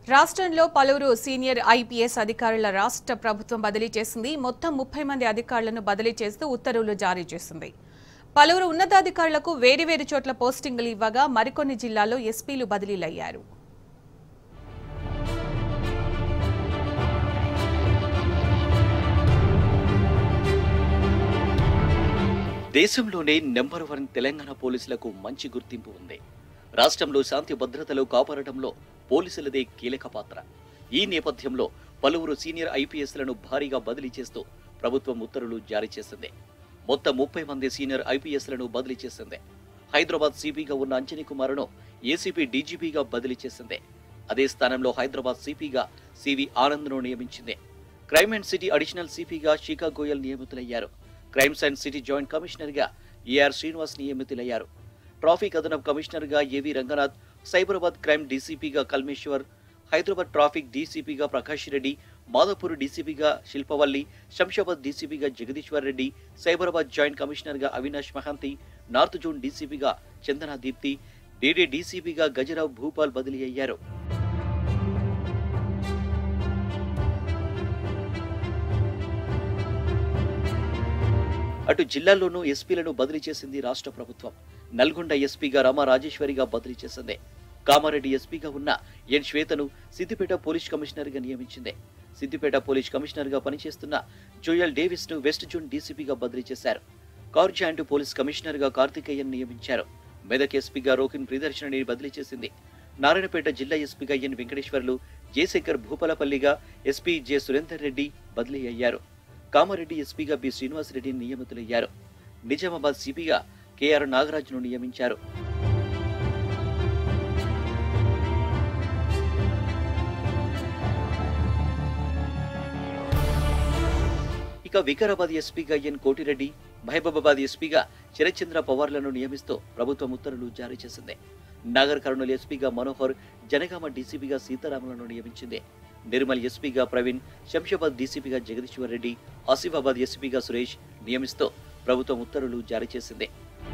రాష్ట్రంలో పలువురు senior IPS అధికారుల రాష్ట్ర ప్రభుత్వం బదిలీ చేసింది మొత్తం ముప్పై మంది అధికారులను బదిలీ చేస్తూ ఉత్తర్వులు జారీ చేసింది పలువురు ఉన్నతాధికారులకు వేరువేరు చోట్ల పోస్టింగులు ఇవ్వగా మరికొన్ని జిల్లాల్లో ఎస్పీలు బదిలీలయ్యారు దేశంలోనే నెంబర్ వన్ తెలంగాణ పోలీసులకు మంచి గుర్తింపు ఉంది రాష్ట్రంలో శాంతి భద్రతలు కాపాడటంలో పోలీసులదే కీలక పాత్ర ఈ నేపథ్యంలో పలువురు సీనియర్ ఐపీఎస్లను భారీగా బదిలీ చేస్తూ ప్రభుత్వం ఉత్తర్వులు జారీ చేసింది మొత్తం ముప్పై మంది సీనియర్ ఐపీఎస్లను బదిలీ చేసింది హైదరాబాద్ సిపిగా ఉన్న అంజనీ కుమార్ను ఏసీపీ డీజీపీగా బదిలీ చేసింది అదే స్థానంలో హైదరాబాద్ సిపిగా సివి ఆనంద్ను నియమించింది క్రైమ్ అండ్ సిటీ అడిషనల్ సిపిగా శిఖా గోయల్ నియమితులయ్యారు crimes and city joint commissioner గా ఏఆర్ శ్రీనివాస్ నియమితులయ్యారు ట్రాఫిక్ అదనపు కమిషనర్ గా ఏవి రంగనాథ్ సైబరాబాద్ క్రైమ్ డీసీపీగా కల్మేశ్వర్ హైదరాబాద్ ట్రాఫిక్ డీసీపీగా ప్రకాష్ రెడ్డి మాధవపూర్ డీసీపీగా శిల్పవల్లి శంషాబాద్ డీసీపీగా జగదీశ్వర్ రెడ్డి సైబరాబాద్ జాయింట్ కమిషనర్ గా అవినాష్ మహాంతి నార్త్ జోన్ డీసీపీగా చందన దీప్తి డీడీ డీసీపీగా గజరావ్ భూపాల్ బదిలీ అయ్యారు అటు జిల్లాల్లోనూ ఎస్పీలను బదిలీ చేసింది రాష్ట్ర ప్రభుత్వం నల్గొండ ఎస్పీగా రామ రాజేశ్వరిగా బదిలీ చేసింది కామారెడ్డి ఎస్పీగా ఉన్న ఎన్ శ్వేతను సిద్దిపేట పోలీస్ కమిషనర్గా నియమించింది సిద్దిపేట పోలీస్ కమిషనర్గా పనిచేస్తున్న జోయల్ డేవిస్ ను వెస్ట్ జోన్ డీసీపీగా బదిలీ చేశారు కార్జాయింట్ పోలీస్ కమిషనర్గా కార్తికేయన్ నియమించారు మెదక్ ఎస్పీగా రోహిన్ ప్రియదర్శిని బదిలీ చేసింది నారాయణపేట జిల్లా ఎస్పీగా ఎన్ వెంకటేశ్వర్లు జయశంకర్ భూపాలపల్లిగా ఎస్పీ జె సురేందర్ రెడ్డి బదిలీ అయ్యారు కామారెడ్డి ఎస్పీగా బి శ్రీనివాసరెడ్డి నియమితులయ్యారు నిజామాబాద్ సిపిగా కెఆర్ నాగరాజును నియమించారు ఇక వికారాబాద్ ఎస్పీగా ఎన్ కోటిరెడ్డి మహబూబాబాద్ ఎస్పీగా శరత్చంద్ర పవార్లను నియమిస్తూ ప్రభుత్వం ఉత్తర్వులు జారీ చేసింది నాగర్ కర్నూలు ఎస్పీగా మనోహర్ జనగామ డీసీపీగా సీతారాములను నియమించింది నిర్మల్ ఎస్పీగా ప్రవీణ్ శంషాబాద్ డీసీపీగా జగదీశ్వర్ రెడ్డి ఆసిఫాబాద్ ఎస్పీగా సురేష్ నియమిస్తూ ప్రభుత్వం ఉత్తర్వులు జారీ చేసింది